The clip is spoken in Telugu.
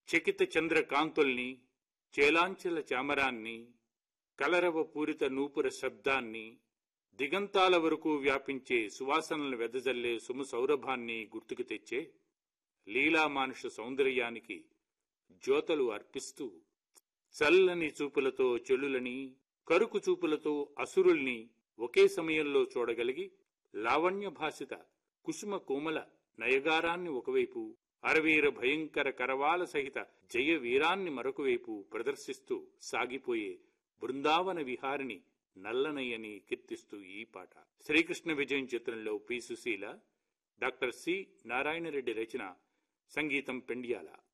చకిత చంద్ర కాంతుల్ని చేలాంచల చామరాన్ని కలరవ పూరిత నూపుర శబ్దాన్ని దిగంతాల వరకు వ్యాపించే సువాసనలు వెదజల్లే సుమ సౌరభాన్ని గుర్తుకు తెచ్చే లీలామానుష సౌందర్యానికి జ్యోతలు అర్పిస్తూ చల్లని చూపులతో చెల్లులని కరుకు చూపులతో అసురుల్ని ఒకే సమయంలో చూడగలిగి లావణ్య భాసిత కుసుమ కోమల నయగారాన్ని ఒకవైపు అరవీర భయంకర కరవాల సహిత జయ వీరాన్ని మరొకవైపు ప్రదర్శిస్తూ సాగిపోయే బృందావన విహారిని నల్లనయ్యని కీర్తిస్తూ ఈ పాట శ్రీకృష్ణ విజయం చిత్రంలో P Susheela doctor C Narayana Reddy రచన సంగీతం పెండియాల